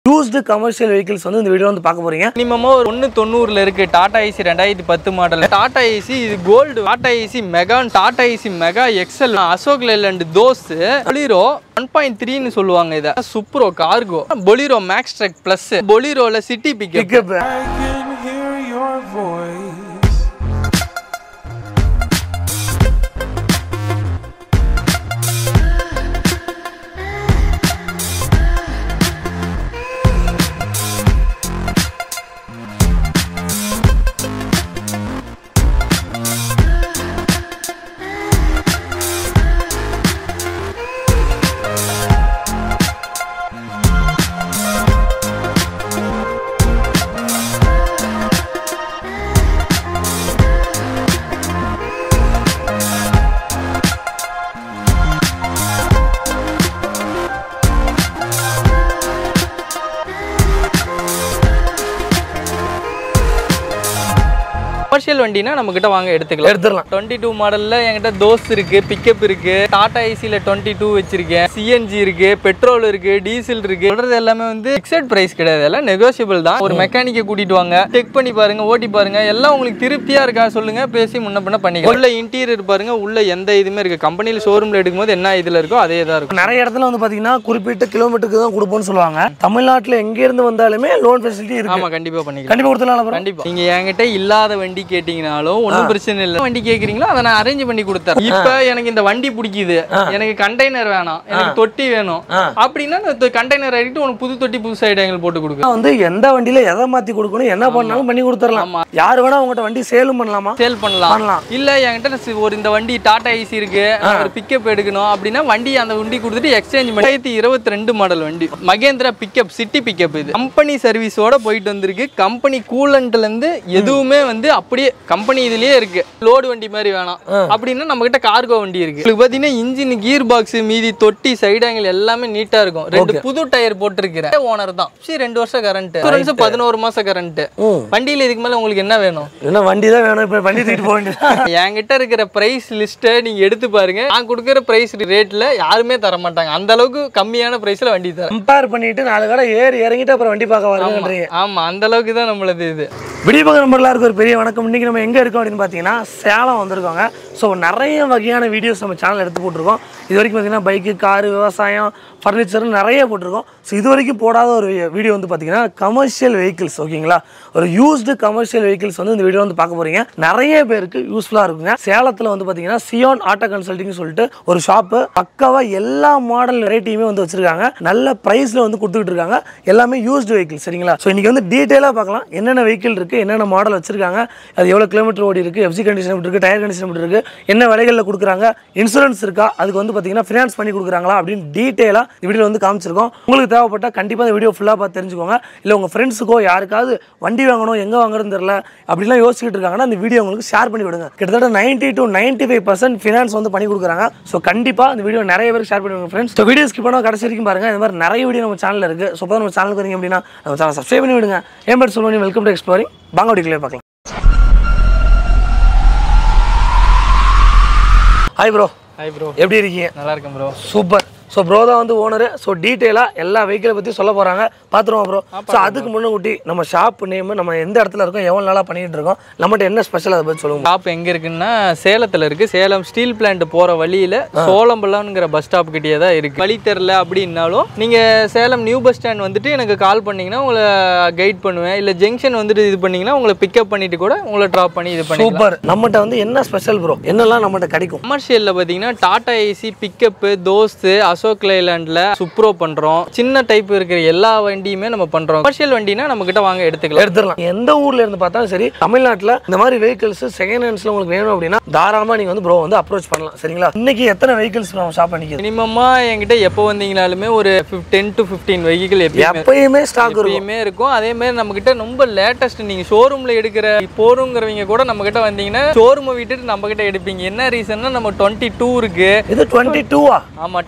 Used commercial vehicles வந்து இந்த video வந்து பார்க்க போறீங்க மினிமமாக ஒரு ஒன்று தொண்ணூறில் இருக்கு டாடா ஏசி ரெண்டாயிரத்தி பத்து மாடல் டாடா ஏசி இது கோல்டு டாடா ஏசி மெகான் Tata Ace mega XL Ashok Leyland Dost Bolero one point த்ரீன்னு சொல்லுவாங்க இதை Supro cargo Bolero Maxx truck plus பொலிரோவில் city pickup pickup I can hear your voice. Commercial வண்டினா நம்ம கிட்ட வாங்க எடுத்துக்கலாம் எடுத்துடலாம் டுவெண்ட்டி டூ மாடல்ல என்கிட்ட தோஸ் இருக்கு பிக்கப் இருக்கு டாடா ஏசியில் டுவெண்ட்டி டூ வச்சிருக்கேன் சிஎன்ஜி இருக்கு பெட்ரோல் இருக்கு டீசல் இருக்கு சொல்றது எல்லாமே வந்து ஃபிக்ஸட் பிரைஸ் கிடையாது எல்லாம் நெகோசியபிள் தான் ஒரு மெக்கானிக்கை கூட்டிட்டு வாங்க செக் பண்ணி பாருங்க ஓட்டி பாருங்க எல்லாம் உங்களுக்கு திருப்தியா இருக்கா சொல்லுங்க பேசி முன்ன பின்ன பண்ணிக்கலாம் உள்ள இன்டீரியர் பாருங்க உள்ள எந்த இதுவுமே இருக்கு கம்பெனியில் ஷோரூம்ல எடுக்கும்போது என்ன இதுல இருக்கோ அதே தான் இருக்கும் நிறைய இடத்துல வந்து பாத்தீங்கன்னா குறிப்பிட்ட கிலோமீட்டருக்கு தான் கொடுப்போம்னு சொல்லுவாங்க தமிழ்நாட்டுல எங்க இருந்து வந்தாலுமே லோன் ஃபெசிலிட்டி இருக்கு ஆமா கண்டிப்பா பண்ணிக்கலாம் கண்டிப்பா கொடுத்துடலாம் அப்புறம் கண்டிப்பா நீங்க என்கிட்ட இல்லாத வண்டி கேட்டீங்கனாலும் ஒன்றும் பிரச்சனை இல்லை வண்டி கேக்குறீங்களோ அதை நான் அரேஞ்ச் பண்ணி கொடுத்தேன் இப்ப எனக்கு இந்த வண்டி பிடிக்குது எனக்கு கண்டெய்னர் வேணாம் எனக்கு தொட்டி வேணும் அப்படின்னா கண்டெய்னர் ஆகிட்டு உனக்கு புது தொட்டி புது சைடு எங்களுக்கு போட்டு கொடுக்கு வந்து எந்த வண்டியில எதை மாத்தி கொடுக்கணும் என்ன பண்ணாலும் பண்ணி கொடுத்துடலாம் ஆமா. யார் வேணா உங்கள்கிட்ட வண்டி சேலும் பண்ணலாமா சேல் பண்ணலாம் பண்ணலாம். இல்ல என்கிட்ட சி- ஒரு இந்த வண்டி டாடா ஐசி இருக்கு நான் ஒரு பிக்கப் எடுக்கணும் அப்படின்னா வண்டி அந்த வண்டி கொடுத்துட்டு எக்ஸ்சேஞ்ச் பண்ணி ரெண்டாயிரத்தி இருபத்தி ரெண்டு மாடல் வண்டி மகேந்திரா பிக்கப் சிட்டி பிக்கப் இது கம்பெனி சர்வீஸோட போயிட்டு வந்திருக்கு கம்பெனி கூலண்ட்ல இருந்து எதுவுமே வந்து அப்படியே கம்பெனி இதுலயே இருக்கு லோடு வண்டி மாதிரி வேணாம் அப்படின்னா நம்ம கிட்ட கார்கோ வண்டி இருக்கு உங்களுக்கு பாத்தீங்கன்னா இன்ஜின் கீர் பாக்ஸ் மீதி தொட்டி சைடு ஆங்கிள் எல்லாமே நீட்டா இருக்கும் ரெண்டு புது டயர் போட்டிருக்கிறேன் ஓனர் தான் சரி ரெண்டு வருஷம் கரண்ட் பதினோரு மாசம் கரண்ட் ம். வண்டியில இதுக்கு மேல உங்களுக்கு என்ன வேணும் என்ன வண்டி தான் வேணும் இப்ப வண்டி தூக்கிட்டு போக வேண்டியது என்கிட்ட இருக்கிற பிரைஸ் லிஸ்ட்டை நீங்க எடுத்து பாருங்க நான் கொடுக்குற பிரைஸ் ரேட்ல யாருமே தர மாட்டாங்க அந்த அளவுக்கு கம்மியான பிரைஸ்ல வண்டி தரேன் கம்பேர் பண்ணிட்டு நாலு கடை ஏறி இறங்கிட்டு அப்புறம் வண்டி பார்க்க வரணுன்றீங்க ஆமா அந்த அளவுக்கு தான் நம்மளது இது விடிய பக்கம் நம்பர்லாம் இருக்க ஒரு பெரிய வணக்கம் இன்னைக்கு நம்ம எங்கே இருக்கோம் அப்படின்னு பார்த்தீங்கன்னா சேலம் வந்திருக்கோங்க ஸோ நிறைய வகையான வீடியோஸ் நம்ம சேனல் எடுத்து போட்டிருக்கோம் இது வரைக்கும் பார்த்தீங்கன்னா பைக்கு காரு விவசாயம் ஃபர்னிச்சர் நிறைய போட்டிருக்கோம் ஸோ இது வரைக்கும் போடாத ஒரு வீடியோ வந்து பார்த்தீங்கன்னா கமர்ஷியல் வெஹிக்கிள்ஸ் ஓகேங்களா ஒரு யூஸ்டு கமர்ஷியல் வெஹிக்கிள்ஸ் வந்து இந்த வீடியோ வந்து பார்க்க போறீங்க நிறைய பேருக்கு யூஸ்ஃபுல்லாக இருக்குங்க சேலத்தில் வந்து பார்த்தீங்கன்னா சியோன் ஆட்டோ கன்சல்டிங் சொல்லிட்டு ஒரு ஷாப்பு பக்காவாக எல்லா மாடல் வெரைட்டியுமே வந்து வச்சிருக்காங்க நல்ல ப்ரைஸில் வந்து கொடுத்துக்கிட்டு இருக்காங்க எல்லாமே யூஸ்டு வெஹிக்கிள் சரிங்களா ஸோ இன்னைக்கு வந்து டீட்டெயிலாக பார்க்கலாம் என்னென்ன வெஹிக்கிள் இருக்குது என்னென்ன மாடல் வச்சிருக்காங்க அது எவ்வளோ கிலோமீட்டர் ஓடி இருக்குது எஃப்சி கண்டிஷன் எப்படி இருக்குது டயர் கண்டிஷன் எப்படி இருக்குது என்ன விலைகளில் கொடுக்குறாங்க இன்சூரன்ஸ் இருக்கா அதுக்கு வந்து பார்த்தீங்கன்னா ஃபினான்ஸ் பண்ணி கொடுக்குறாங்களா அப்படின்னு டீட்டெயிலாக இந்த வீடியோ வந்து காமிச்சிருக்கோம் உங்களுக்கு தேவைப்பட்டால் கண்டிப்பாக இந்த வீடியோ ஃபுல்லாக பார்த்து தெரிஞ்சுக்கோங்க இல்லை உங்கள் ஃப்ரெண்ட்ஸுக்கோ யாருக்காவது வண்டி வாங்கணும் எங்கே வாங்குறதுன்னு தெரியல அப்படிலாம் யோசிச்சுட்டு இருக்காங்கன்னா இந்த வீடியோ உங்களுக்கு ஷேர் பண்ணி விடுங்க கிட்டத்தட்ட ninety to ninety five percent finance வந்து பண்ணி கொடுக்குறாங்க ஸோ கண்டிப்பாக இந்த வீடியோ நிறைய பேருக்கு ஷேர் பண்ணுவாங்க ஃப்ரெண்ட்ஸ் ஸோ வீடியோ ஸ்கிப் பண்ணால் கடைசி வரைக்கும் பாருங்க இந்த மாதிரி நிறைய வீடியோ நம்ம சேனலில் இருக்குது ஸோ நம்ம சேனலுக்கு வரீங்க அப்படின்னா நம்ம சேனல் சப்ஸ்கிரைப் பண்ணி விடுங்க ஏன் பேர் சொல்லுவாங்க வெல்கம் டு எக்ஸ்ப்ளோரிங் வாங்க வீடியோக்களே பார்க்கலாம் ஹாய் ப்ரோ ஹாய் ப்ரோ எப்படி இருக்கீங்க நல்லா இருக்கேன் ப்ரோ சூப்பர் ஸோ ப்ரோ தான் வந்து ஓனரு ஸோ டீட்டெயிலாக எல்லா வெஹிக்கிளை பற்றி சொல்ல போகிறாங்க பார்த்துருவோம் ப்ரோ ஸோ அதுக்கு முன்னக்கூட்டி நம்ம ஷாப் நேம் நம்ம எந்த இடத்துல இருக்கோம் எவ்வளோ நாளாக பண்ணிட்டு இருக்கோம் நம்மகிட்ட என்ன ஸ்பெஷல் அதை பற்றி சொல்லுங்க ஷாப் எங்க இருக்குன்னா சேலத்துல இருக்கு சேலம் ஸ்டீல் பிளான்ட் போற வழியில சோளம்பலம்ங்கிற பஸ் ஸ்டாப் கிட்டே தான் இருக்கு வழி தெரில அப்படின்னாலும் நீங்க சேலம் நியூ பஸ் ஸ்டாண்ட் வந்துட்டு எனக்கு கால் பண்ணீங்கன்னா உங்களை கைட் பண்ணுவேன் இல்ல ஜங்ஷன் வந்துட்டு இது பண்ணீங்கன்னா உங்களை பிக்கப் பண்ணிட்டு கூட உங்களை ட்ராப் பண்ணி இது பண்ணி சூப்பர் நம்மகிட்ட வந்து என்ன ஸ்பெஷல் ப்ரோ என்னெல்லாம் நம்மகிட்ட கிடைக்கும் கமர்ஷியலில் பார்த்தீங்கன்னா டாடா ஏசி பிக்கப்பு தோஸ்து அசோக் லைலாண்டில் சுப்ரோ பண்ணுறோம் சின்ன டைப் இருக்கிற எல்லா வண்டியுமே நம்ம பண்ணுறோம் கமர்ஷியல் வண்டினா நம்ம கிட்ட வாங்க எடுத்துக்கலாம் எடுத்துடலாம் எந்த ஊர்ல இருந்து பார்த்தாலும் சரி தமிழ்நாட்டில் இந்த மாதிரி வெஹிக்கிள்ஸ் செகண்ட் ஹேண்ட்ஸ்ல உங்களுக்கு வேணும் அப்படின்னா தாராளமாக நீங்கள் வந்து ப்ரோ வந்து அப்ரோச் பண்ணலாம் சரிங்களா இன்னைக்கு எத்தனை வெஹிக்கிள்ஸ் நம்ம ஷாப் பண்ணிக்கிறது மினிமமாக என்கிட்ட எப்போ வந்தீங்கனாலுமே ஒரு டென் டு ஃபிஃப்டீன் வெஹிக்கிள் எப்பயுமே எப்பயுமே ஸ்டாக் இருக்கும் எப்பயுமே இருக்கும் அதே மாதிரி நம்ம கிட்ட ரொம்ப லேட்டஸ்ட் நீங்க ஷோரூம்ல எடுக்கிற போறோங்கிறவங்க கூட நம்ம கிட்ட வந்தீங்கன்னா ஷோரூமை விட்டுட்டு நம்ம கிட்ட எடுப்பீங்க என்ன ரீசன்னா நம்ம டுவெண்ட்டி டூ இருக்கு இது டுவெண்ட்டி டூவா ஆமா டுவெண்ட்டி டூ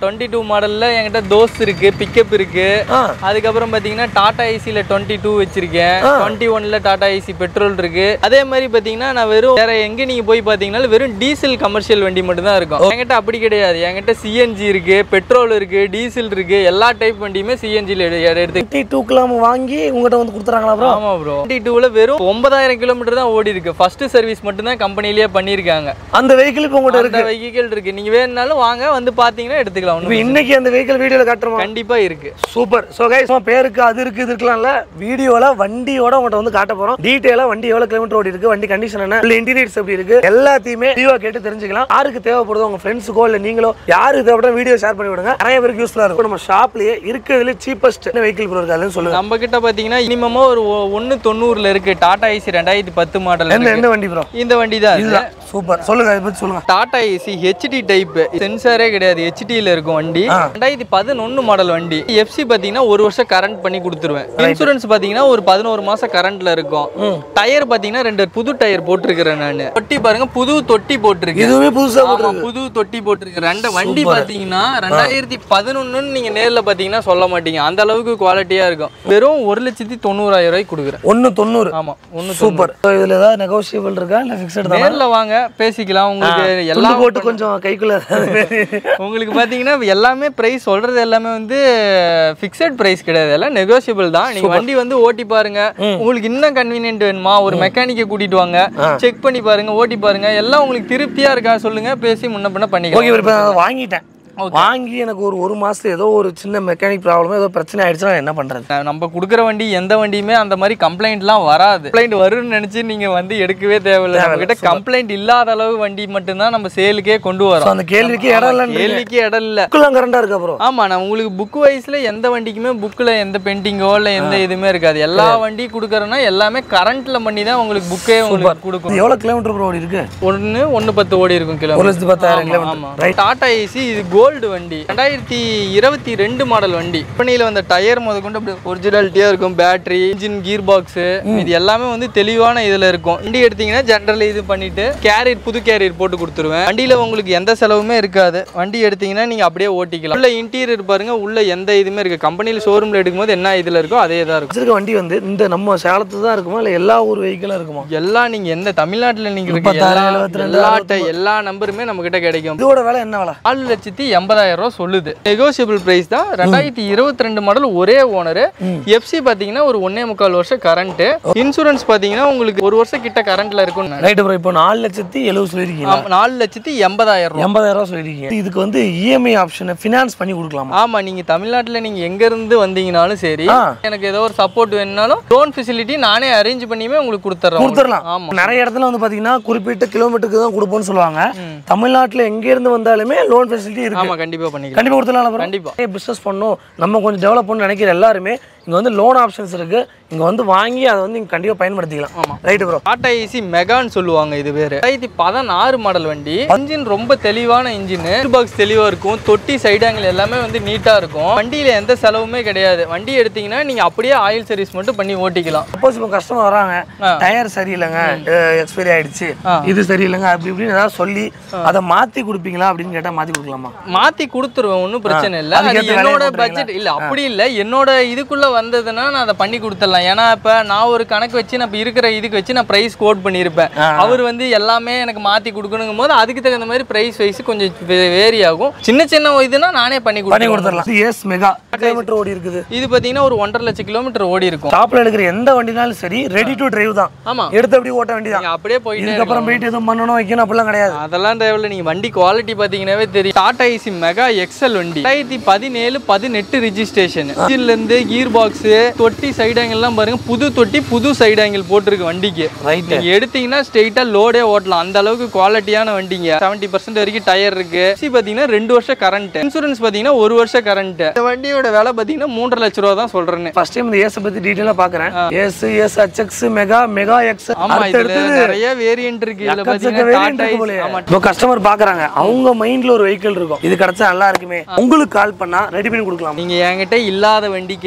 மாடல்ல என்கிட்ட தோஸ் இருக்கு பிக்கப் இருக்கு ஆ அதுக்கப்புறம் பாத்தீங்கன்னா டாடா ஐசில டுவெண்ட்டி டூ வச்சிருக்கேன் டுவெண்ட்டி ஒன்ல டாடா ஐசி பெட்ரோல் இருக்கு அதே மாதிரி பாத்தீங்கன்னா நான் வெறும் வேற எங்க நீங்க போய் பாத்தீங்கன்னா வெறும் டீசல் கமர்ஷியல் வண்டி மட்டும் தான் இருக்கும் என்கிட்ட அப்படி கிடையாது என்கிட்ட சிஎன்ஜி இருக்கு பெட்ரோல் இருக்கு டீசல் இருக்கு எல்லா டைப் வண்டியுமே சிஎன்ஜில எடுத்து டுவெண்ட்டி டூ கிலோ வாங்கி உங்கள்கிட்ட வந்து கொடுத்துறாங்களா ப்ரோ ஆமா ப்ரோ டுவெண்ட்டி டூல வெறும் ஒன்பதாயிரம் கிலோமீட்டர் தான் ஓடி இருக்கு ஃபர்ஸ்ட் சர்வீஸ் மட்டும் தான் கம்பெனிலேயே பண்ணிருக்காங்க அந்த வெஹிக்கிள் இப்போ உங்கள்கிட்ட இருக்கு அந்த வெஹிக்கிள் இருக்கு நீங்க வேணும்னாலும் வாங்க வந்து பாத்தீங்கன்னா எடுத்துக்கலாம் இப்போ ஒண்ணும் இன்னைக்கு அந்த வெஹிக்கிள் வீடியோவில் காட்டுறோமா கண்டிப்பா இருக்கு சூப்பர் ஸோ கைஸ் பேருக்கு அது இருக்கு இது இருக்கலாம்ல வீடியோல வண்டியோட உங்கள்கிட்ட வந்து காட்ட போறோம் டீட்டெயிலாக வண்டி எவ்வளவு கிலோமீட்டர் ஓடி இருக்கு வண்டி கண்டிஷன் என்ன இல்லை இன்டீரியர்ஸ் எப்படி இருக்கு எல்லாத்தையுமே தெளிவாக கேட்டு தெரிஞ்சுக்கலாம் யாருக்கு தேவைப்படுதோ உங்க ஃப்ரெண்ட்ஸுக்கோ இல்லை நீங்களோ யாருக்கு தேவைப்பட்ட வீடியோ ஷேர் பண்ணி விடுங்க நிறைய பேருக்கு யூஸ்ஃபுல்லாக இருக்கும் நம்ம ஷாப்லயே இருக்கிறதுல சீப்பஸ்ட் வெஹிக்கிள் ப்ரோ இருக்காதுன்னு சொல்லுங்க நம்ம கிட்ட பாத்தீங்கன்னா மினிமமா ஒரு ஒ- ஒண்ணு தொண்ணூறுல இருக்கு டாடா ஐசி ரெண்டாயிரத்தி பத்து மாடல் எந்த எந்த வண்டி ப்ரோ இந்த வண்டி தான் இது. இதுதான் சூப்பர் சொல்லுங்க அதை பத்தி சொல்லுங்க டாடா ஏசி ஹெச்டி டைப் சென்சாரே கிடையாது ஹெச்டியில் இருக்கும் வண்டி ஆ. ரெண்டாயிரத்தி பதினொன்று மாடல் வண்டி எஃப்சி பார்த்தீங்கன்னா ஒரு வருஷம் கரண்ட் பண்ணி கொடுத்துருவேன் இன்சூரன்ஸ் பார்த்தீங்கன்னா ஒரு பதினோரு மாசம் கரண்ட்ல இருக்கும் டயர் பார்த்தீங்கன்னா ரெண்டு புது டயர் போட்டிருக்கிறேன் நான் தொட்டி பாருங்க புது தொட்டி போட்டிருக்கேன் இதுவுமே புதுசா ஆமா, புது தொட்டி போட்டிருக்கு ரெண்டு வண்டி பாத்தீங்கன்னா ரெண்டாயிரத்தி பதினொன்னுன்னு நீங்க நேர்ல பாத்தீங்கன்னா சொல்ல மாட்டீங்க அந்த அளவுக்கு குவாலிட்டியா இருக்கும் வெறும் ஒரு லட்சத்தி தொண்ணூறாயிரம் ரூபாய்க்கு கொடுக்குறேன் ஒன்று தொண்ணூறு ஆமா ஒண்ணு சூப்பர் இதுல ஏதாவது நெகோசியபிள் இருக்கா இல்லை ஃபிக்ஸட் தான் நேர்ல வாங்க பேசிக்கலாம் உங்களுக்கு துண்டு எல்லாம் போட்டு கொஞ்சம் கைக்குள்ள உங்களுக்கு பாத்தீங்கன்னா எல்லாமே பிரைஸ் சொல்றது எல்லாமே வந்து ஃபிக்ஸட் பிரைஸ் கிடையாது எல்லாம் நெகோசியபிள் தான் நீங்க வண்டி வந்து ஓட்டி பாருங்க உங்களுக்கு இன்னும் கன்வீனியன்ட் வேணுமா ஒரு மெக்கானிக்கை கூட்டிட்டு வாங்க செக் பண்ணி பாருங்க ஓட்டி பாருங்க எல்லாம் உங்களுக்கு திருப்தியா இருக்கா சொல்லுங்க பேசி முன்ன பின்ன பண்ணிக்கலாம் ஓகே இப்போ நான் வாங்கிட்டேன் வாங்கி எனக்கு ஒரு ஒரு மாசத்துல ஏதோ ஒரு சின்ன மெக்கானிக் ப்ராப்ளம் ஏதோ பிரச்சனை ஆயிடுச்சுன்னா என்ன பண்றது ந- நம்ம கொடுக்குற வண்டி எந்த வண்டியுமே அந்த மாதிரி கம்ப்ளைண்ட்லாம் வராது கம்ப்ளைண்ட் வரும்னு நினைச்சு நீங்க வந்து எடுக்கவே தேவையில்லை நம்ம கிட்ட கம்ப்ளைண்ட் இல்லாத அளவு வண்டி மட்டும்தான் நம்ம சேலுக்கே கொண்டு ஸோ வரோம் அந்த கேள்விக்கு இடம் ஆமா, இல்லைன்னு கேள்விக்கு இடம் இல்ல புக்கெல்லாம் கரண்டா இருக்கா ப்ரோ ஆமா நான் உங்களுக்கு புக் வைஸ்ல எந்த வண்டிக்குமே புக்ல எந்த பெயிண்டிங்கோ இல்ல எந்த இதுவுமே இருக்காது எல்லா வண்டி கொடுக்கறோம்னா எல்லாமே கரண்ட்ல பண்ணி தான் உங்களுக்கு புக்கே உங்களுக்கு கொடுக்கும் இது எவ்வளோ கிலோமீட்டர் ப்ரோ ஓடி இருக்கு ஒன்னு ஒன்னு பத்து ஓடி இருக்கும் ஒரு கிலோமீட்டர் லட்சத்து பத்தாயிரம் ஆமா கிலோமீட்டர் ரைட் டாடா ஏசி இது கோல்டு வண்டி ரெண்டாயிரத்தி இருபத்தி ரெண்டு மாடல் வண்டி கம்பெனியில் வந்த டயர் முத கொண்டு அப்படி ஒரிஜினாலிட்டியாக இருக்கும் பேட்டரி இன்ஜின் கீர் பாக்ஸு இது எல்லாமே வந்து தெளிவான இதில் இருக்கும் வண்டி எடுத்தீங்கன்னா ஜென்ரல் இது பண்ணிட்டு கேரியர் புது கேரியர் போட்டு கொடுத்துருவேன் வண்டியில் உங்களுக்கு எந்த செலவுமே இருக்காது வண்டி எடுத்தீங்கன்னா நீங்கள் அப்படியே ஓட்டிக்கலாம் உள்ள இன்டீரியர் பாருங்க உள்ள எந்த இதுவுமே இருக்கு கம்பெனியில் ஷோரூமில் எடுக்கும்போது என்ன இதில் இருக்கோ அதே தான் இருக்கும் வச்சிருக்க வண்டி வந்து இந்த நம்ம சேலத்து தான் இருக்குமா இல்லை எல்லா ஊர் வெஹிக்கிளும் இருக்குமா எல்லாம் நீங்க எந்த தமிழ்நாட்டில் நீங்க இருக்க முப்பத்தாறு, எல்லா எழுபத்தி ரெண்டு, எல்லா ட- எல்லா நம்பருமே நம்ம கிட்ட கிடைக்கும் இதோட விலை என்ன விலை நாலு லட்சத்தி எண்பதாயிரம் ரூபா சொல்லுது நெகோசியபிள் பிரைஸ் தான் ரெண்டாயிரத்தி இருபத்தி ரெண்டு மாடல் ஒரே ஓனர் எஃப்சி பாத்தீங்கன்னா ஒரு ஒன்னே முக்கால் வருஷம் கரண்ட் இன்சூரன்ஸ் பாத்தீங்கன்னா உங்களுக்கு ஒரு வருஷம் கிட்ட கரண்ட்ல இருக்கும் ரைட்டு ப்ரோ இப்போ நாலு லட்சத்தி எழுபது சொல்லியிருக்கீங்க நாலு லட்சத்தி எண்பதாயிரம் ரூபா எண்பதாயிரம் ரூபா சொல்லியிருக்கீங்க இதுக்கு வந்து இஎம்ஐ ஆப்ஷனை ஃபினான்ஸ் பண்ணி கொடுக்கலாமா ஆமா நீங்க தமிழ்நாட்டுல நீங்க எங்க இருந்து வந்தீங்கனாலும் சரி ஆ. எனக்கு ஏதோ ஒரு சப்போர்ட் வேணும்னாலும் லோன் ஃபெசிலிட்டி நானே அரேஞ்ச் பண்ணியுமே உங்களுக்கு கொடுத்துட்றேன் கொடுத்துடலாம் ஆமா நிறைய இடத்துல வந்து பாத்தீங்கன்னா குறிப்பிட்ட கிலோமீட்டருக்கு தான் கொடுப்போம்னு சொல்லுவாங்க தமிழ்நாட்டுல எங்க இருந்து வந்தாலுமே லோன் ஃபெசிலிட்டி இருக்கு ஆமா கண்டிப்பா பண்ணிக்கலாம் கண்டிப்பா கொடுத்துடலாம் ப்ரோ கண்டிப்பா பிசினஸ் பண்ணணும் நம்ம கொஞ்சம் டெவலப் பண்ணணும்னு நினைக்கிற எல்லாருமே இங்க வந்து லோன் ஆப்ஷன்ஸ் இருக்கு இங்க வந்து வாங்கி அதை வந்து இங்க கண்டிப்பா பயன்படுத்திக்கலாம் ஆமா. ரைட்டு ப்ரோ டாடா ஏசி மெகான்னு சொல்லுவாங்க இது பேரு ரெண்டாயிரத்தி பதினாறு மாடல் வண்டி இன்ஜின் ரொம்ப தெளிவான இன்ஜின் பாக்ஸ் தெளிவா இருக்கும் தொட்டி சைடு ஆங்கிள் எல்லாமே வந்து நீட்டா இருக்கும் வண்டியில எந்த செலவுமே கிடையாது வண்டி எடுத்தீங்கன்னா நீங்க அப்படியே ஆயில் சர்வீஸ் மட்டும் பண்ணி ஓட்டிக்கலாம் சப்போஸ் இப்போ கஸ்டமர் வராங்க ஆ. டயர் சரியில்லைங்க எக்ஸ்பைரி ஆயிடுச்சு ஆ. இது சரியில்லைங்க அப்படி இப்படின்னு ஏதாவது சொல்லி அதை மாத்தி கொடுப்பீங்களா அப்படின்னு கேட்டா மாத்தி கொடுக்கலாமா மாத்தி கொடுத்துருவேன் ஒன்றும் பிரச்சனை இல்லை அதுக்கு அது ஏத்த வேலையை என்னோட போட்டுறீங்களா? பட்ஜெட் இல்ல அப்படி இல்ல என்னோட இதுக்குள்ள வந்ததுன்னா நான் அதை பண்ணி கொடுத்துடலாம் ஏன்னா இப்ப நான் ஒரு கணக்கு வச்சு நான் இப்ப இருக்கிற இதுக்கு வச்சு நான் பிரைஸ் கோட் பண்ணியிருப்பேன் ஆ. அவர் வந்து எல்லாமே எனக்கு மாத்தி கொடுக்கணுங்கும் போது அதுக்கு தகுந்த மாதிரி பிரைஸ் வைஸ் கொஞ்சம் வேரி ஆகும் சின்ன சின்ன இதுனா நானே பண்ணி பண்ணி கொடுத்துருவேன் கொடுத்துடலாம் எஸ் மெகா கிலோமீட்டர் ஓடி இருக்குது இது பாத்தீங்கன்னா ஒரு ஒன்றரை லட்சம் கிலோமீட்டர் ஓடி இருக்கும் டாப்ல எடுக்கிற எந்த வண்டினாலும் சரி ரெடி டு டிரைவ் தான் ஆமா எடுத்து அப்படி ஓட்ட வேண்டியதான் நீங்க அப்படியே போயிட்டே இதுக்கப்புறம் போயிட்டு எதுவும் பண்ணணும் வைக்கணும் அப்படிலாம் கிடையாது அதெல்லாம் தேவையில்ல நீங்க வண்டி குவாலிட்டி பாத்தீங்கன்னாவே தெரியும் டாடா ஐசி மெகா எக்ஸல் வண்டி ரெண்டாயிரத்தி பதினேழு பதினெட்டு ரிஜிஸ்ட்ரேஷன் இன்ஜின்ல இருந்து கீர் பாக்ஸ் தொட்டி சைடு ஆங்கிள் எல்லாம் பாருங்க புது தொட்டி புது சைடு ஆங்கிள் போட்டிருக்கு வண்டிக்கு ரைட் நீங்க எடுத்தீங்கன்னா ஸ்ட்ரெயிட்டா லோடே ஓட்டலாம் அந்த அளவுக்கு குவாலிட்டியான வண்டிங்க செவன்டி பர்சன்ட் வரைக்கும் டயர் இருக்கு சி பாத்தீங்கன்னா ரெண்டு வருஷம் கரண்ட் இன்சூரன்ஸ் பாத்தீங்கன்னா ஒரு வருஷம் கரண்ட் இந்த வண்டியோட விலை பாத்தீங்கன்னா மூன்றரை லட்ச ரூபா தான் சொல்றேன் ஃபர்ஸ்ட் டைம் இந்த ஏஸ் பத்தி டீடைலா பாக்குறேன் yes yes HX mega mega X ஆமா இதுல அடுத்தடுத்து நிறைய வேரியன்ட் இருக்கு இதுல எக்கச்சக்க பாத்தீங்கன்னா variant டாடா இருக்கு போலயே. ஆமா இப்போ கஸ்டமர் பாக்குறாங்க அவங்க மைண்ட்ல ஒரு வெஹிக்கிள் இருக்கும் இது கிடைச்சா நல்லா இருக்குமே உங்களுக்கு கால் பண்ணா ரெடி பண்ணி கொடுக்கலாம் நீங்க என்கிட்ட இல்லாத வண்டி கேட்டீங்கனாலும்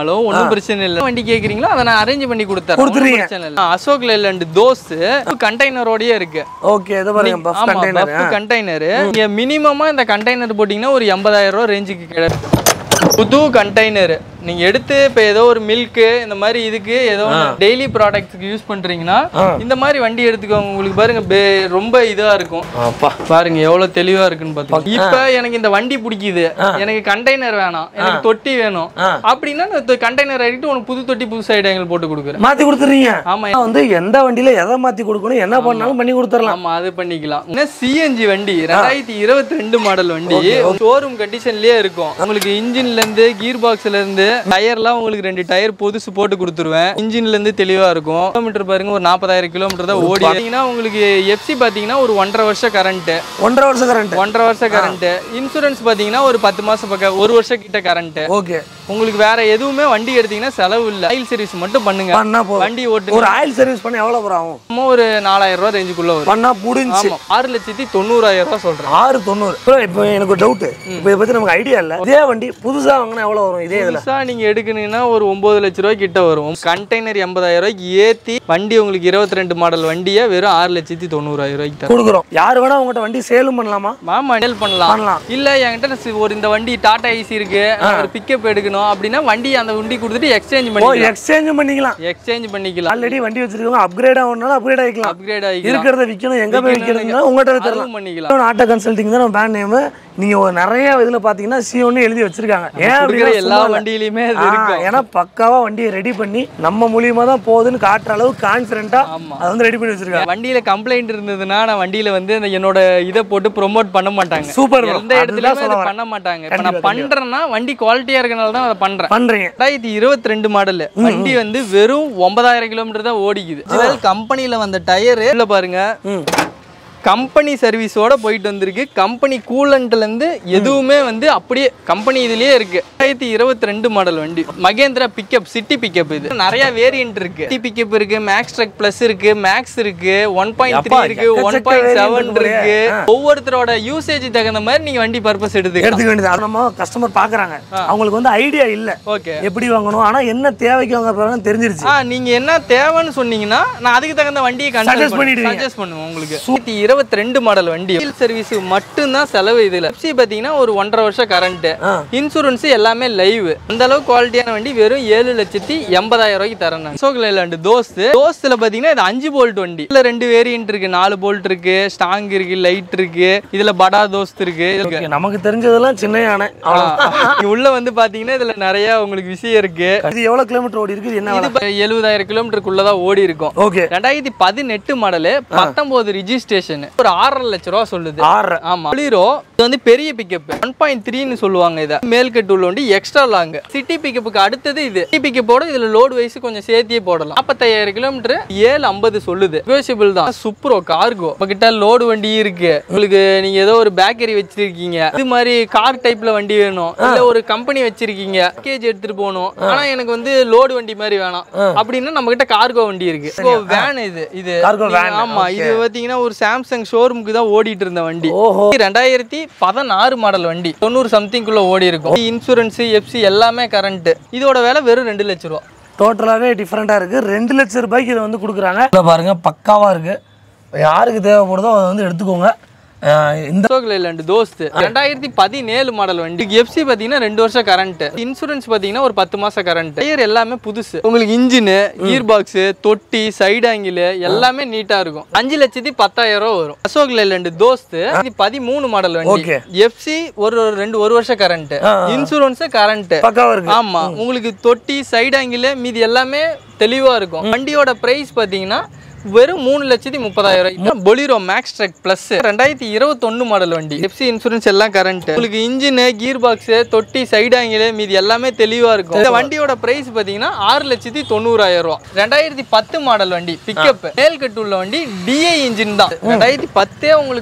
அப்படின்னாலும் ஒன்றும் பிரச்சனை இல்லை வண்டி கேட்குறீங்களோ அதை நான் அரேஞ்ச் பண்ணி கொடுத்தேன் கொடுத்துருவீங்க. பிரச்சனை இல்லை அசோக் லேலண்ட் தோஸ் கண்டெய்னரோடயே இருக்கு ஓகே இதை பாருங்க பஃப் ஆமா கண்டெய்னர் பஃப் கண்டெய்னர் நீங்க மினிமமா இந்த கண்டெய்னர் போட்டீங்கன்னா ஒரு எண்பதாயிரம் ரூபா ரேஞ்சுக்கு கிடைக்கும் புது கண்டெய்னர் நீங்க எடுத்து இப்ப ஏதோ ஒரு மில்க் இந்த மாதிரி இதுக்கு ஏதோ டெய்லி ப்ராடக்ட்ஸ்க்கு யூஸ் பண்றீங்கன்னா இந்த மாதிரி வண்டி எடுத்துக்கோங்க உங்களுக்கு பாருங்க பே- ரொம்ப இதா இருக்கும் அப்பா பாருங்க எவ்வளவு தெளிவா இருக்குன்னு பாத்தீங்க இப்ப எனக்கு இந்த வண்டி பிடிக்குது எனக்கு கண்டெய்னர் வேணாம் எனக்கு தொட்டி வேணும் அப்படின்னா இந்த கண்டெய்னர் ஆகிட்டு உனக்கு புது தொட்டி புது சைடு எங்களுக்கு போட்டு கொடுக்குறேன் மாத்தி கொடுத்துறீங்க ஆமா வந்து எந்த வண்டியில எதை மாத்தி கொடுக்கணும் என்ன பண்ணாலும் பண்ணி கொடுத்துடலாம் ஆமா அது பண்ணிக்கலாம் என்ன சிஎன்ஜி வண்டி ரெண்டாயிரத்தி இருபத்தி ரெண்டு மாடல் வண்டி ஷோரூம் கண்டிஷன்லயே இருக்கும் உங்களுக்கு இன்ஜின்ல இருந்து கீர் பாக்ஸ்ல இருந்து டயர்லாம் உங்களுக்கு ரெண்டு டயர் புதுசு போட்டு கொடுத்துருவேன் இன்ஜின்ல இருந்து தெளிவா இருக்கும் கிலோமீட்டர் பாருங்க ஒரு நாற்பதாயிரம் கிலோமீட்டர் தான் ஓடி பாத்தீங்கன்னா உங்களுக்கு எஃப்சி பாத்தீங்கன்னா ஒரு ஒன்றரை வருஷம் கரண்ட் ஒன்றரை வருஷம் கரண்ட் ஒன்றரை வருஷம் கரண்ட் இன்சூரன்ஸ் பாத்தீங்கன்னா ஒரு பத்து மாசம் பக்கம் ஒரு வருஷம் கிட்ட கரண்ட் ஓகே உங்களுக்கு வேற எதுவுமே வண்டி எடுத்தீங்கன்னா செலவு இல்ல ஆயில் சர்வீஸ் மட்டும் பண்ணுங்க பண்ணா போதும் வண்டி ஓட்டு ஒரு ஆயில் சர்வீஸ் பண்ண எவ்வளவு ப்ரோ ஆகும் சும்மா ஒரு நாலாயிரம் ரூபாய் ரேஞ்சுக்குள்ள வரும் பண்ணா புடிஞ்சு ஆமா ஆறு லட்சத்தி தொண்ணூறாயிரம் ரூபாய் சொல்றேன் ஆறு தொண்ணூறு ப்ரோ இப்போ எனக்கு ஒரு டவுட் இப்போ இதை பத்தி நமக்கு ஐடியா இல்ல இதே வண்டி புதுசா வாங்கினா எவ்வளவு வரும் இதே இதுல புதுசா நீங்க எடுக்கணும்னா ஒரு ஒன்பது லட்ச ரூபாய் கிட்ட வரும் கண்டெய்னர் எண்பதாயிரம் ரூபாய்க்கு ஏத்தி வண்டி உங்களுக்கு இருபத்தி ரெண்டு மாடல் வண்டியை வெறும் ஆறு லட்சத்தி தொண்ணூறாயிரம் ரூபாய்க்கு தரும் கொடுக்குறோம் யார் வேணா உங்ககிட்ட வண்டி சேலும் பண்ணலாமா மாமா டெல் பண்ணலாம் பண்ணலாம் இல்ல என்கிட்ட சி- ஒரு இந்த வண்டி டாடா ஐசி இருக்கு நான் ஒரு பிக்கப் எடுக்கணும் அப்படின்னா வண்டி அந்த வண்டி கொடுத்துட்டு எக்ஸ்சேஞ்ச் ஓ பண்ணிக்கலாம் எக்ஸ்சேஞ்ச் பண்ணிக்கலாம் எக்ஸ்சேஞ்ச் பண்ணிக்கலாம் ஆல்ரெடி வண்டி வச்சிருக்கவங்க அப்கிரேட் ஆகணும்னாலும் அப்கிரேட் ஆகிக்கலாம் அப்கிரேட் ஆகிக்கலாம் இருக்கிறத விற்கணும் எங்க போய் விற்கிறதுனா உங்கள்கிட்ட வித்துறலாம் அதுவும் பண்ணிக்கலாம் ஆட்டோ கன்சல்டிங் தான் பிராண்ட் நேம் நீங்க ஒரு நிறைய இதுல பாத்தீங்கன்னா சி ஒன்னு எழுதி வச்சிருக்காங்க ஏன் இருக்கிற அப்படின்னா எல்லா சும்மா இல்ல. வண்டியிலுமே அது ஆ, இருக்கும் ஏன்னா பக்காவா வண்டியை ரெடி பண்ணி நம்ம மூலியமா தான் போகுதுன்னு காட்டுற அளவு கான்பிடண்டா ஆமா. அதை வந்து ரெடி பண்ணி வச்சிருக்காங்க வண்டியில கம்ப்ளைண்ட் இருந்ததுன்னா நான் வண்டியில வந்து அந்த என்னோட இதை போட்டு ப்ரோமோட் பண்ண மாட்டாங்க சூப்பர் bro. எந்த அதுதான் இடத்துலயுமே சொல்ல அதை வரேன். பண்ண மாட்டாங்க இப்ப கண்டிப்பா, நான் பண்றேன்னா வண்டி குவாலிட்டியா இருக்கனால தான் அதை பண்றேன் பண்றீங்க ரெண்டாயிரத்தி இருபத்தி ரெண்டு மாடல் வண்டி வந்து வெறும் ஒன்பதாயிரம் கிலோமீட்டர் தான் ஓடிக்குது இதனால கம்பெனில வந்த டயர் உள்ள பாருங்க ம். கம்பெனி சர்வீஸோட போயிட்டு வந்திருக்கு கம்பெனி கூலண்ட்ல இருந்து எதுவுமே வந்து அப்படியே கம்பெனி இதுலயே இருக்கு ரெண்டாயிரத்தி இருபத்தி ரெண்டு மாடல் வண்டி மகேந்திரா பிக்கப் சிட்டி பிக்கப் இது நிறைய வேரியன்ட் இருக்கு சிட்டி பிக்கப் இருக்கு மேக்ஸ் ட்ரக் பிளஸ் இருக்கு மேக்ஸ் இருக்கு ஒன் பாயிண்ட் த்ரீ அப்பா, இருக்கு ஒன் எக்கச்சக்க பாயிண்ட் variant செவன் இருக்கு இருக்கு ஆ. ஒவ்வொருத்தரோட யூசேஜ் தகுந்த மாதிரி நீங்க வண்டி பர்பஸ் எடுத்துக்கலாம் எடுத்துக்க வேண்டியது அது நம்ம கஸ்டமர் பாக்குறாங்க அவங்களுக்கு வந்து ஐடியா இல்ல ஓகே எப்படி வாங்கணும் ஆனா என்ன தேவைக்கு வாங்க போறாங்கன்னு தெரிஞ்சிருச்சு ஆ நீங்க என்ன தேவைன்னு சொன்னீங்கன்னா நான் அதுக்கு தகுந்த வண்டியை Suggest கன்சல்ட் பண்ணிடுவீங்க. சஜஸ்ட் பண்ணுவேன் உங்களுக்கு நூற்றி இருபத்தி ரெண்டு மாடல் வண்டி வீல் சர்வீஸ் மட்டும்தான் செலவு இதுல எஃப்சி பாத்தீங்கன்னா ஒரு ஒன்றரை வருஷம் கரண்ட் ஆ. இன்சூரன்ஸ் எல்லாமே லைவ் அந்த அளவுக்கு குவாலிட்டியான வண்டி வெறும் ஏழு லட்சத்தி எண்பதாயிரம் ரூபாய்க்கு தரேன் நான் அசோக் லேலாண்டு தோஸ்த் தோஸ்துல பாத்தீங்கன்னா இது அஞ்சு போல்ட் வண்டி இதுல ரெண்டு வேரியன்ட் இருக்கு நாலு போல்ட் இருக்கு ஸ்டாங் இருக்கு லைட் இருக்கு இதுல படா தோஸ்த் இருக்கு இதுல Okay, நமக்கு தெரிஞ்சதெல்லாம் சின்ன யானை அவ்வளவுதான். இங்க உள்ள வந்து பாத்தீங்கன்னா இதுல நிறைய உங்களுக்கு விஷயம் இருக்கு இது எவ்வளவு கிலோமீட்டர் ஓடி இருக்கு என்ன இது எழுபதாயிரம் கிலோமீட்டருக்குள்ளதான் ஓடி இருக்கும் ஓகே ரெண்டாயிரத்தி பதினெட்டு மாடலு பத்தொன்பது ரிஜிஸ்ட்ரேஷன் ஒரு ஆறரை லட்ச ரூபா சொல்லுது ஆறு ஆமா புளிரோ இது வந்து பெரிய பிக்கப் ஒன் பாயிண்ட் த்ரீன்னு சொல்லுவாங்க இதை மேல்கட்டு உள்ள வண்டி எக்ஸ்ட்ரா லாங் சிட்டி பிக்கப்புக்கு அடுத்தது இது சிட்டி பிக்கப்போட இதுல லோடு வைஸ் கொஞ்சம் சேர்த்தியே போடலாம் நாற்பத்தாயிரம் கிலோமீட்டர் ஏழு ஐம்பது சொல்லுது ரிவர்சிபிள் தான் சூப்பரோ கார்கோ கிட்ட லோடு வண்டி இருக்கு உங்களுக்கு நீங்க ஏதோ ஒரு பேக்கரி வச்சிருக்கீங்க இது மாதிரி கார் டைப்ல வண்டி வேணும் இல்ல ஒரு கம்பெனி வச்சிருக்கீங்க பேக்கேஜ் எடுத்துட்டு போகணும் ஆனா எனக்கு வந்து லோடு வண்டி மாதிரி வேணாம் அப்படின்னா நம்ம கிட்ட கார்கோ வண்டி இருக்கு வேன் இது இது Cargo நீங்க- van, ஆமா இது பாத்தீங்கன்னா ஒரு சாம்சங் ஷோரூமுக்கு தான் ஓடிட்டு இருந்த வண்டி ஓஹோ ரெண்டாயிரத்தி பதினாறு மாடல் வண்டி தொண்ணூறு சம்திங் குள்ள ஓடி இருக்கும் இன்சூரன்ஸ் எஃப்சி எல்லாமே கரண்ட் இதோட விலை வெறும் ரெண்டு லட்ச ரூபா டோட்டலாகவே டிஃப்ரெண்ட்டாக இருக்குது ரெண்டு லட்சம் ரூபாய்க்கு இதை வந்து கொடுக்குறாங்க இதை பாருங்க பக்காவாக இருக்குது யாருக்கு தேவைப்படுதோ அதை வந்து எடுத்துக்கோங்க அஹ் இந்த அசோக் லேலண்ட் தோஸ்த் ரெண்டாயிரத்தி பதினேழு மாடல் வண்டி எஃப்சி பாத்தீங்கன்னா ரெண்டு வருஷம் கரண்ட் இன்சூரன்ஸ் பாத்தீங்கன்னா ஒரு பத்து மாசம் கரண்ட் டயர் எல்லாமே புதுசு உங்களுக்கு இன்ஜின் கீர் பாக்ஸ் தொட்டி சைடு ஆங்கிள் எல்லாமே நீட்டா இருக்கும் அஞ்சு லட்சத்தி பத்தாயிரம் ரூபா வரும் அசோக் லேலண்ட் தோஸ்த் இது பதிமூணு மாடல் வண்டி Okay. எஃப்சி ஒரு ஒரு ரெண்டு ஒரு வருஷம் கரண்ட் இன்சூரன்ஸ் கரண்ட் பக்காவாக இருக்குது ஆமா உங்களுக்கு தொட்டி சைடு ஆங்கிள் மீதி எல்லாமே தெளிவா இருக்கும் வண்டியோட பிரைஸ் பாத்தீங்கன்னா வெறும் மூணு லட்சத்தி முப்பதாயிரம் ரூபாய் பொலிரோ மேக்ஸ் ட்ரக் பிளஸ் ரெண்டாயிரத்தி இருபத்தொன்னு மாடல் வண்டி எஃப்சி இன்சூரன்ஸ் எல்லாம் கரண்ட் உங்களுக்கு இன்ஜின் கீர் பாக்ஸ் தொட்டி சைடு ஆங்கிள் மீதி எல்லாமே தெளிவா இருக்கும் இந்த வண்டியோட பிரைஸ் பாத்தீங்கன்னா ஆறு லட்சத்தி தொண்ணூறாயிரம் ரூபாய் ரெண்டாயிரத்தி பத்து மாடல் வண்டி பிக்கப் மேல் கட்டு உள்ள வண்டி டிஐ இன்ஜின் தான் ரெண்டாயிரத்தி பத்தே உங்களுக்கு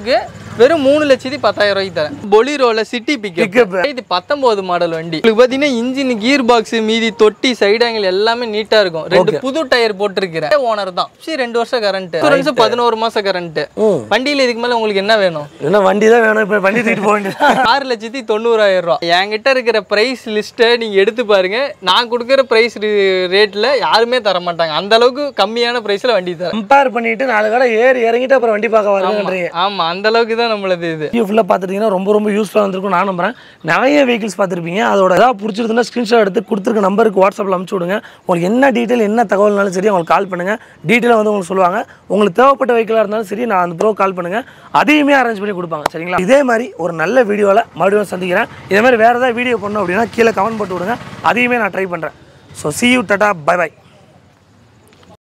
வெறும் மூணு லட்சத்தி பத்தாயிரம் ரூபாய்க்கு தரேன் பொலிரோல சிட்டி பிக்கப் Pickup. இது பத்தொன்பது மாடல் வண்டி உங்களுக்கு பார்த்தீங்கன்னா இன்ஜின் கியர் பாக்ஸ் மீதி தொட்டி சைடு ஆங்கிள் எல்லாமே நீட்டா இருக்கும் ரெண்டு புது டயர் போட்டிருக்கிறேன் ஓனர் தான் சரி ரெண்டு வருஷம் கரண்ட் இன்சூரன்ஸ் பதினோரு மாசம் கரண்ட் ம் வண்டியில இதுக்கு மேல உங்களுக்கு என்ன வேணும் என்ன வண்டி தான் வேணும் இப்போ வண்டி தூக்கிட்டு போக வேண்டியது ஆறு லட்சத்தி தொண்ணூறாயிரம் ரூபா என்கிட்ட இருக்கிற பிரைஸ் லிஸ்ட்டை நீங்க எடுத்து பாருங்க நான் கொடுக்குற பிரைஸ் ரேட்ல யாருமே தர மாட்டாங்க அந்த அளவுக்கு கம்மியான பிரைஸ்ல வண்டி தரேன் கம்பேர் பண்ணிட்டு நாலு கடை ஏறி இறங்கிட்டு அப்புறம் வண்டி பார்க்க வரணுன்றீங்க ஆமா அந்த அளவுக்கு தான் நம்மளது இது வீடியோ ஃபுல்லாக பார்த்துட்டீங்கன்னா ரொம்ப ரொம்ப யூஸ்ஃபுல்லாக வந்திருக்கும் நான் நம்புறேன் நிறைய வெஹிக்கிள்ஸ் பார்த்துருப்பீங்க அதோட ஏதாவது பிடிச்சிருந்தா ஸ்க்ரீன்ஷாட் எடுத்து கொடுத்துருக்க நம்பருக்கு வாட்ஸ்அப்பில் அனுப்பிச்சு விடுங்க உங்களுக்கு என்ன டீட்டெயில் என்ன தகவல்னாலும் சரி அவங்களுக்கு கால் பண்ணுங்கள் டீட்டெயிலாக வந்து உங்களுக்கு சொல்லுவாங்க உங்களுக்கு தேவைப்பட்ட வெஹிக்கிளாக இருந்தாலும் சரி நான் அந்த ப்ரோ கால் பண்ணுங்கள் அதையுமே அரேஞ்ச் பண்ணி கொடுப்பாங்க சரிங்களா இதே மாதிரி ஒரு நல்ல வீடியோவில் மறுபடியும் சந்திக்கிறேன் இதே மாதிரி வேறு ஏதாவது வீடியோ பண்ணோம் அப்படின்னா கீழே கமெண்ட் போட்டு விடுங்க அதையுமே நான் ட்ரை பண்ணுறேன் so see you tata bye by